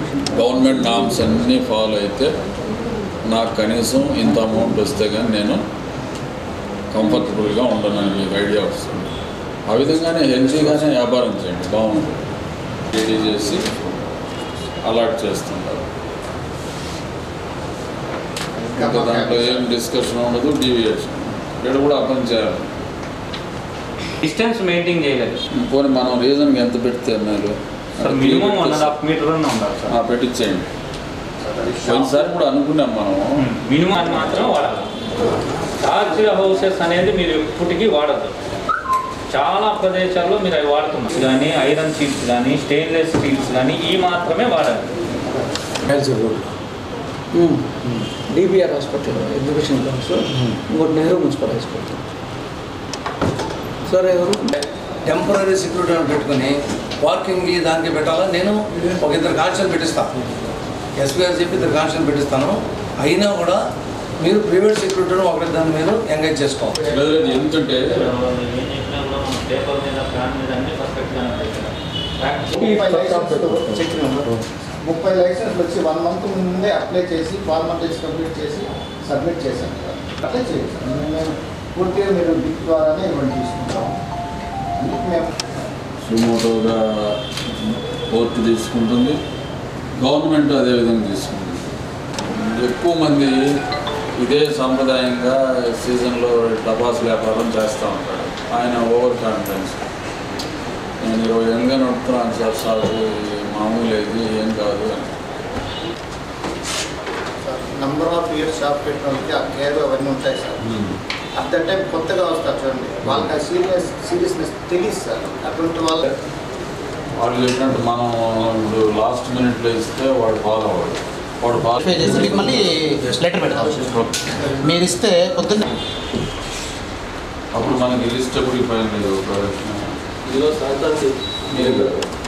government norms అన్నీ follow అయితే నాకు కనీసం ఇంత అమౌంట్ వస్తే కానీ నేను కంఫర్టబుల్గా ఉండనని మీకు ఐడియా వస్తుంది ఆ విధంగానే హెల్తీగానే వ్యాపారం చేయండి బాగుంటుంది రెడీ చేసి అలాట్ చేస్తుంటారు ఇంకా దాంట్లో ఏం డిస్కషన్ ఉండదు డీవియేషన్ ఇక్కడ కూడా అర్థం చేయాలి డిస్టెన్స్ మెయింటైన్ చేయలేదు పోనీ మనం రీజన్కి ఎంత పెడితే మేలు sir minimum one and half metre అన్న ఉండాలి సార్ ఆ, పెట్టించేయండి పోయినసారి కూడా అనుకున్నాం మనం మినిమం అని మాత్రం వాడాలి టార్చ్ హౌసెస్ అనేది మీరు ఎప్పటికీ వాడద్దు చాలా ప్రదేశాల్లో మీరు అవి వాడుతున్నారు కానీ ఐరన్ షీట్స్ కానీ స్టెయిన్లెస్ స్టీల్స్ కానీ ఈ మాత్రమే వాడాలి డిబిఆర్ హాస్పిటల్ ఎడ్యుకేషన్ కౌన్సిల్ ఇంకోటి నెహ్రూ మున్సిపల్ హాస్పిటల్ సార్ ఎవరు టెంపరీ సెక్యూరిటీ అని పెట్టుకుని పార్కింగ్ దానికి పెట్టాలా నేను ఒక ఇద్దరు కాన్స్టల్ పెట్టిస్తాను ఎస్పీ గారు చెప్పి ఇద్దరు కాన్స్టల్ పెట్టిస్తాను అయినా కూడా మీరు ప్రైవేట్ సెక్యూరిటీని ఒకరిద్దరిని మీరు ఎంగేజ్ చేసుకోవాలి లేదు లేదు ఎందుకంటే పేపర్ మీద ఫ్యాన్ మీద అన్ని పర్ఫెక్ట్గానే ముప్పై లైసెన్స్ చెక్ నెంబర్ ముప్పై లైసెన్స్లు వచ్చి వన్ మంత్ ముందే అప్లై చేసి ఫార్మాలిటీస్ కంప్లీట్ చేసి సబ్మిట్ చేశాను సార్ అప్లై చేయండి సార్ మేము- మేము పూర్తిగా మీరు బిక్ ద్వారానే ఇవ్వండి తీసుకుంటాం అందుకు మేము సుమోటోగా కోర్టు తీసుకుంటుంది గవర్నమెంట్ అదే విధంగా తీసుకుంటుంది ఎక్కువ మంది ఇదే సాంప్రదాయంగా సీజన్లో టపాస్ వ్యాపారం చేస్తూ ఉంటాడు ఆయన ఓవర్ కాన్ఫిడెన్స్ నేను ఇరవై ఏళ్ళుగా నడుపుతున్నాను సార్ సార్ ఇది మామూలు ఇది ఏం కాదు అని నంబర్ ఆఫ్ ఇయర్స్ షాప్ పెట్టిన వాళ్ళకి ఆ కేర్ అవన్నీ ఉంటాయి సార్ అట్ ద టైం కొత్తగా వస్తారు చూడండి వాళ్ళకి ఆ సీరియస్ సీరియస్నెస్ తెలియదు సార్ అటువంటి వాళ్ళు వాళ్ళు చెప్పినట్టు మనం ఇప్పుడు లాస్ట్ మినిట్లో ఇస్తే వాడు ఫాలో అవ్వడు వాడు ఫాలో పే చేసి మీకు మళ్ళీ లెటర్ పెడతాం మీరు ఇస్తే పొద్దున్న అప్పుడు మనకి లిస్ట్ ఎప్పుడు ఫైన్ లేదు ఈరోజు సాయంత్రం మీరు